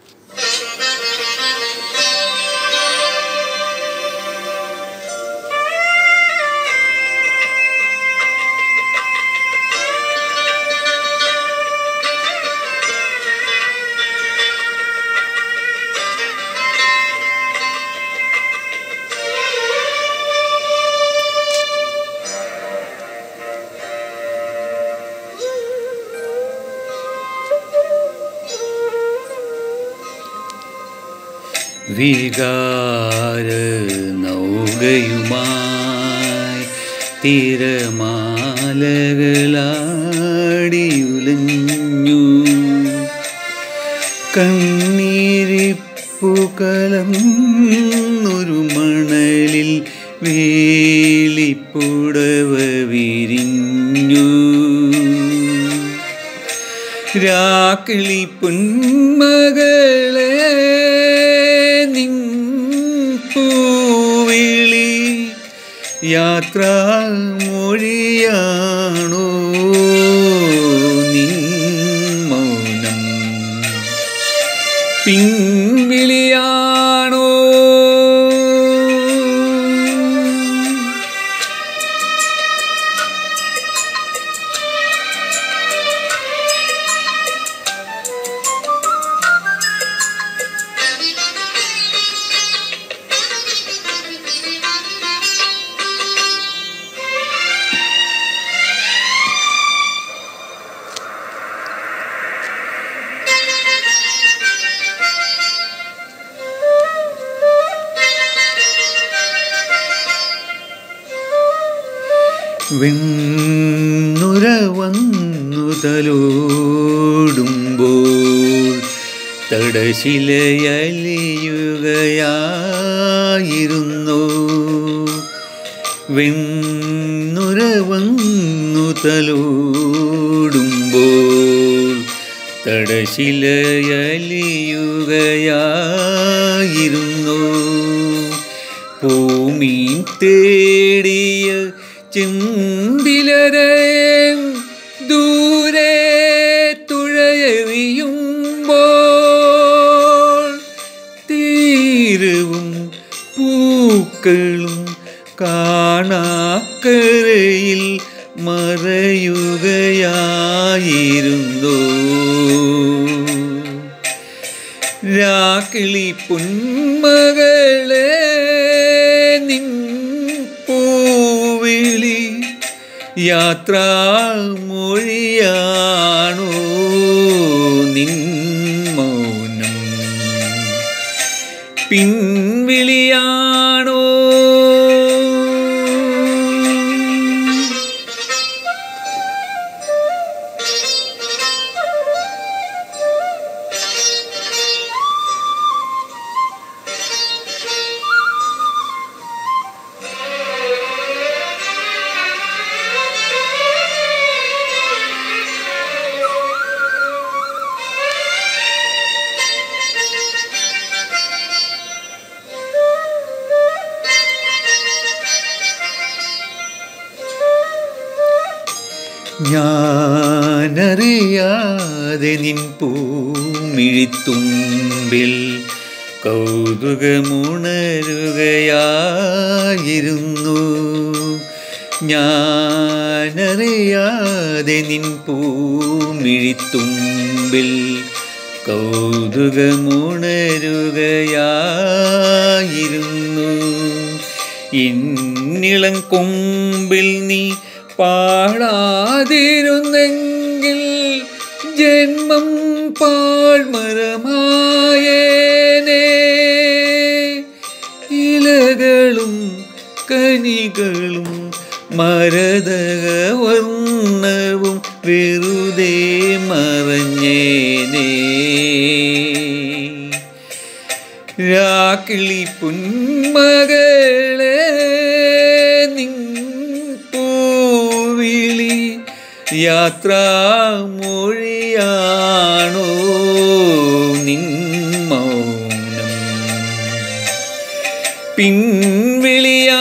വികാര നൗകയുമായി തിരമാലകളാടിയുലഞ്ഞു കണ്ണീരിപ്പു കലന്നൊരു മണലിൽ വേലിപ്പുടവ വിരിഞ്ഞു രാക്കിളി പൊന്മകളെ നിൻ പൂവിളി യാത്രാ മൊഴിയാണോ നിൻ മൗനം പിൻവിളിയാണോ വെണ്ണുര വന്നു തലോടുമ്പോൾ തടശിലയലിയുകയായിരുന്നു വെണ്ണുര വന്നു തലോടുമ്പോൾ തടശിലയലിയുകയായിരുന്നു ഭൂമി തേടിയ ചെമ്പിലര ദൂരെ തുഴയെറിയുമ്പോൾ തീരവും പൂക്കളും കാണാക്കരയിൽ മറയുകയായിരുന്നു രാക്കിളി പൊന്മകളെ നിൻ പൂവിളി യാത്രാ മൊഴിയാണോ നിൻ മൗനം പിൻവിളിയാണോ ഞാനറിയാതെ നിൻ പൂമിഴിത്തുമ്പിൽ കൗതുകമുണരുകയായിരുന്നു ഞാനറിയാതെ നിൻ പൂമിഴിത്തുമ്പിൽ കൗതുകമുണരുകയായിരുന്നു ഇന്നിളം കൊമ്പിൽ നീ പാടാതിരുന്നെങ്കിൽ ജന്മം പാഴ്മരമായേനേ ഇലകളും കനികളും മരതകവർണ്ണവും വെറുതെ മറഞ്ഞേനേ രാക്കിളി പുന്മകളെ നിൻ പൂവിളി യാത്രാ മൊഴിയാണോ നിൻ മൗനം പിൻവിളിയാണോ